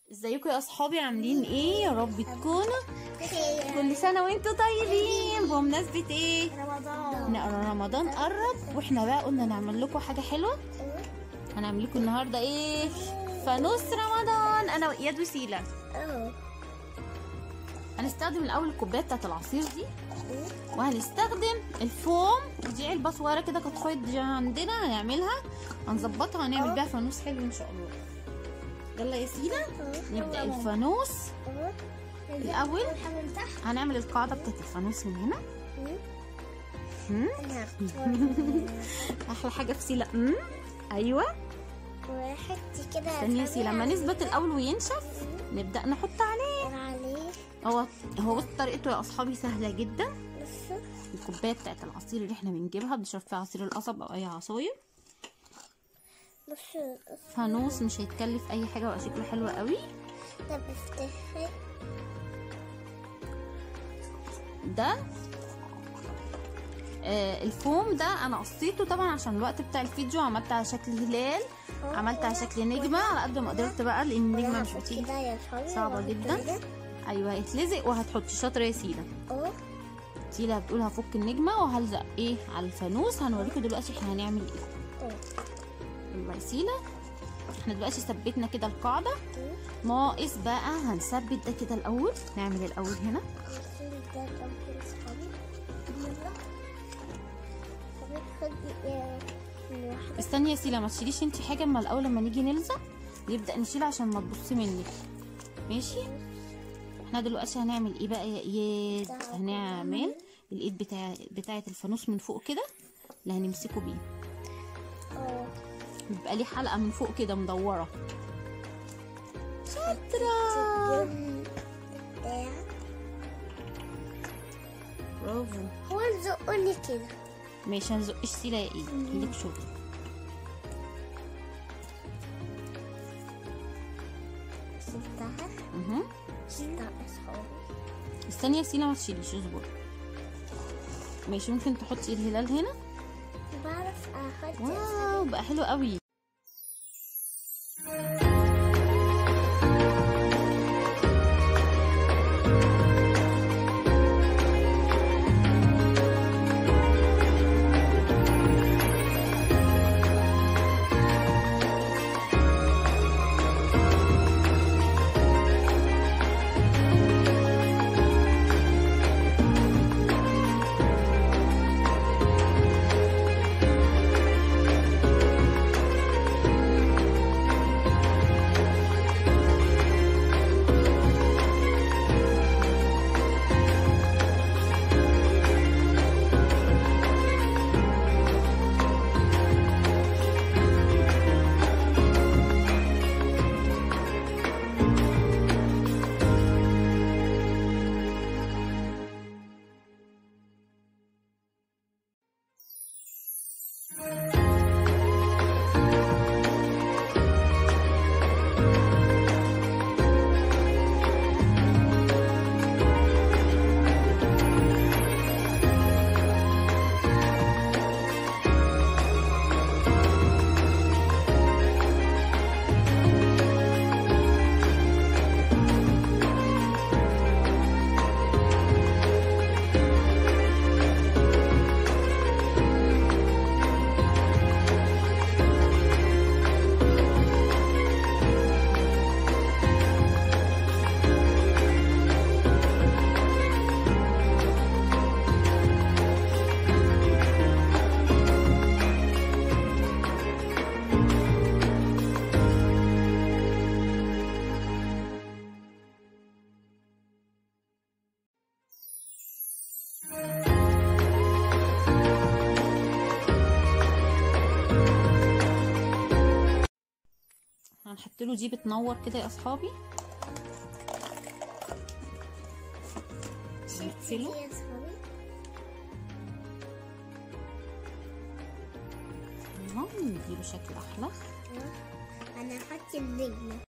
ازيكم يا اصحابي عاملين ايه يا رب تكونوا كل سنه وانتم طيبين بمناسبه ايه رمضان نقرا رمضان قرب واحنا بقى قلنا نعمل لكم حاجه حلوه هنعمل لكم النهارده ايه فانوس رمضان انا واياد وسيله اه هنستخدم الاول الكوبايه بتاعت العصير دي وهنستخدم الفوم ودي علبه صغيره كده كانت خيط عندنا هنعملها هنظبطها هنعمل بيها فانوس حلو ان شاء الله يلا يا سيلا نبدا الفانوس الأول؟ حاجة من تحت هنعمل القاعده بتاعت الفانوس من هنا هم؟ انا هختار احلى حاجه في سيلا امم ايوه واحد كده استني يا سيلا لما نثبت الاول وينشف نبدا نحط عليه عليه هو هو بص طريقته يا اصحابي سهله جدا بص الكوبايه بتاعت العصير اللي احنا بنجيبها بنشرب فيها عصير القصب او اي عصاير بص فانوس مش هيتكلف اي حاجه ويبقى شكله حلو قوي طب افتحي ده آه الفوم ده انا قصيته طبعا عشان الوقت بتاع الفيديو عملت على شكل هلال عملت على شكل نجمه على قد ما قدرت بقى لان النجمه مش بتيجي كده يا صحابي صعبة وأحط جدا. كده. ايوه هيتلزق وهتحطي شاطره يا سيلا اه سيلا بتقول هفك النجمه وهلزق ايه على الفانوس هنوريكم دلوقتي احنا هنعمل ايه اه يلا يا سيلا احنا دلوقتي ثبتنا كده القاعده ناقص بقى هنثبت ده كده الاول نعمل الاول هنا عشان ده كم كده صحابي يلا صحابي خدي آه، من واحدة استني يا سيلا ما تشيليش انت حاجه اما الاول لما نيجي نلزق نبدا نشيل عشان ما تبصي منك ماشي احنا دلوقتي هنعمل ايه بقى يا اياد هنعمل الايد بتاع بتاعه الفانوس من فوق كده اللي هنمسكه بيه اه بيبقى ليه حلقه من فوق كده مدوره شاطره الجن بتاع برافو هو زقني كده ماشي هنزقش سيلا يا ايد ليك شغل شفتها اها شفتها اصحابي استني يا سيلا ما تشيليش اصبر ماشي ممكن تحطي الهلال هنا بعرف احط واو بقى حلو قوي هنحط له دي بتنور كده يا اصحابي نقفله يا صحابي يلا نديله شكل احلى انا هحط النجمة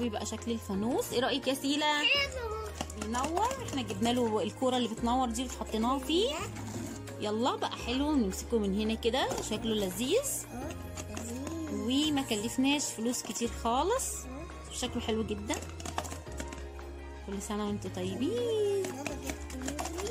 قوي بقى شكل الفانوس ايه رايك يا سيلا بينور احنا جبنا له الكوره اللي بتنور دي وحطيناها فيه يلا بقى حلو نمسكه من هنا كده شكله لذيذ اه لذيذ وما كلفناش فلوس كتير خالص شكله حلو جدا كل سنه وانتم طيبين ماما جبتهولي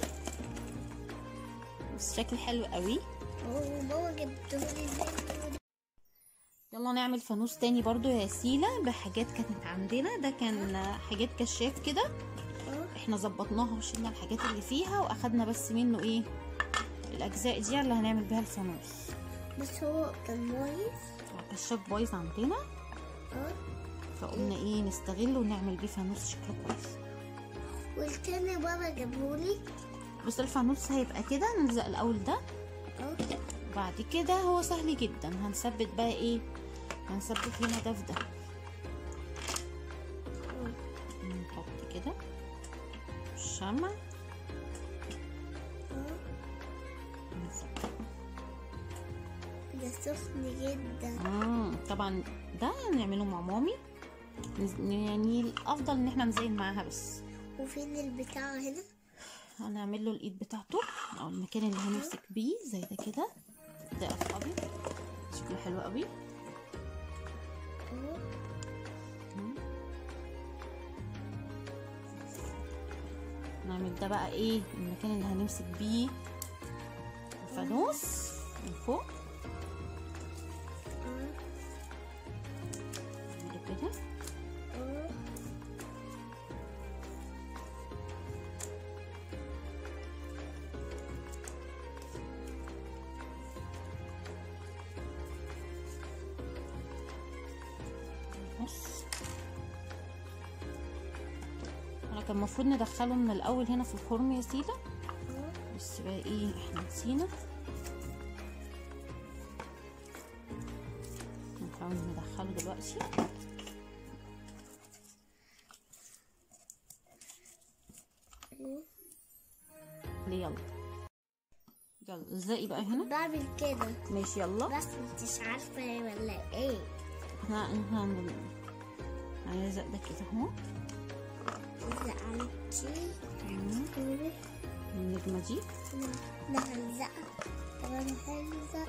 بس شكله حلو قوي وماما جبتهولي ازاي يلا نعمل فانوس تاني برضو يا سيلا بحاجات كانت عندنا ده كان حاجات كشاف كده اه احنا ظبطناها وشلنا الحاجات اللي فيها واخدنا بس منه ايه الاجزاء دي اللي هنعمل بيها الفانوس بس هو كان كويس كشاف بايظ عندنا اه فقلنا ايه نستغله ونعمل بيه فانوس شكله كويس والتاني بابا جابهولي بس الفانوس هيبقى كده نلزق الاول ده اه بعد كده هو سهل جدا هنثبت بقى ايه هنثبت هنا ده في ده نحط كده الشمع اه نثبت. ده سخن جدا مم، طبعا ده نعمله مع مامي نز- يعني الافضل ان احنا نزين معاها بس وفين البتاع هنا هنعمل له الايد بتاعته او المكان اللي هنمسك بيه زي ده كده ده ابيض شكله حلو قوي اه مم. نعمل ده بقى ايه المكان اللي هنمسك بيه الفانوس من فوق اه نعمله كده اه نص انا كان المفروض ندخله من الاول هنا في الفرن يا سيدة اه بس بقى ايه احنا نسينا نحاول ندخله دلوقتي ليه يلا يلا ازاي بقى هنا بعمل كده ماشي يلا بس مش عارفة ولا ايه احنا احنا هنلزق ده كده اهو زعلتي مم. النجمة دي ده هلزقها طب انا هلزق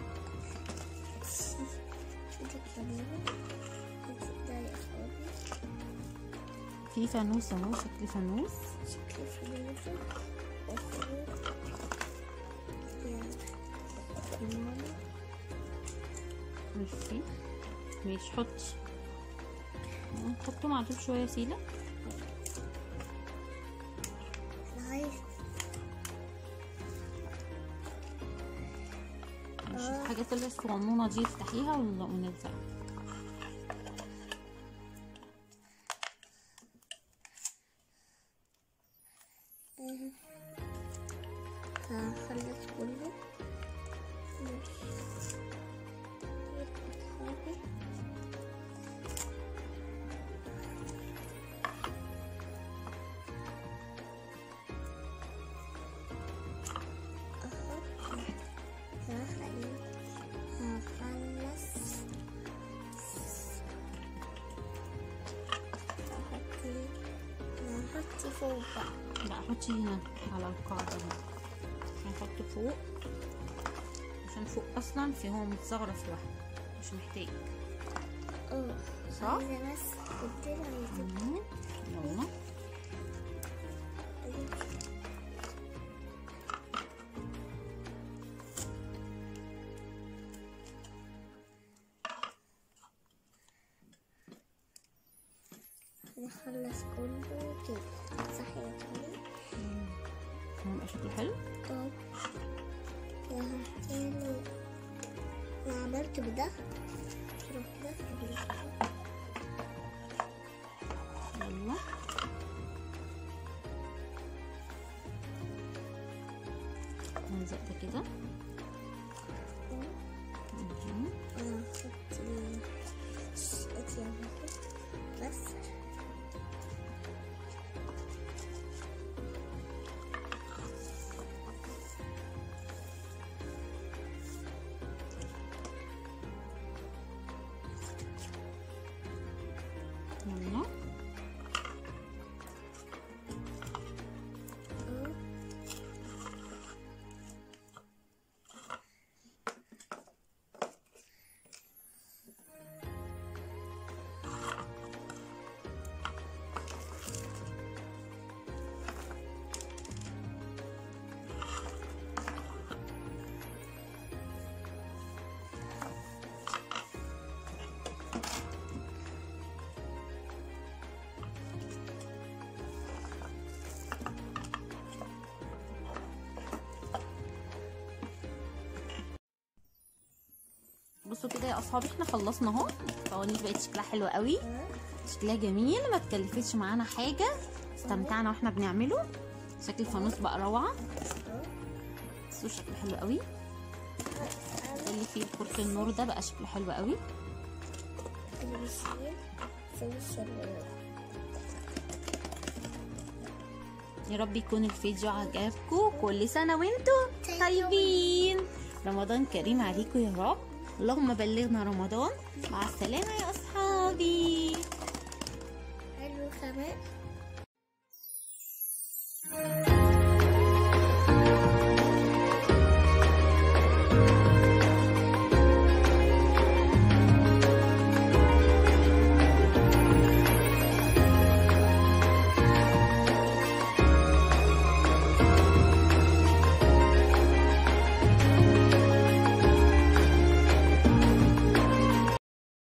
شوفي الكاميرا ده يا اخواتي في فانوس اهو شكل فانوس شكلي فلوسه وفوق يا ماما ماشي ماشي حطي نحطه معدول شوية يا سيلة عايز ماشي الحاجات اللي الصغنونة دي افتحيها ون- ونلزقها هخلص كله ماشي أصحابي. أهو. هخلي- هخلص هحط هحط فوق بقى لا حطي هنا على القاعدة هنا هنحط فوق عشان فوق اصلا في هو متزغرف لوحده مش محتاج اه صح؟ عايزة بس كنت عايزة مم. يلا نخلص كله كده صح يا كريم هيبقى شكله حلو طب يا حلو انا عملت بده شوف ده يلا نلزق ده كده مم. انا هحط شقتي عملت بس يلا بصوا كده يا اصحابي احنا خلصنا اهو الفوانيس بقت شكلها حلو قوي شكلها جميل ما تكلفتش معانا حاجه استمتعنا واحنا بنعمله شكل الفانوس بقى روعه بصوا شكله حلو قوي اللي فيه كرة النور ده بقى شكله حلو قوي اللي بيشيل يسوي الشلال يا رب يكون الفيديو عجبكم كل سنة وانتم طيبين رمضان كريم عليكم يا رب اللهم بلغنا رمضان مع السلامة يا أصحابي حلو كمان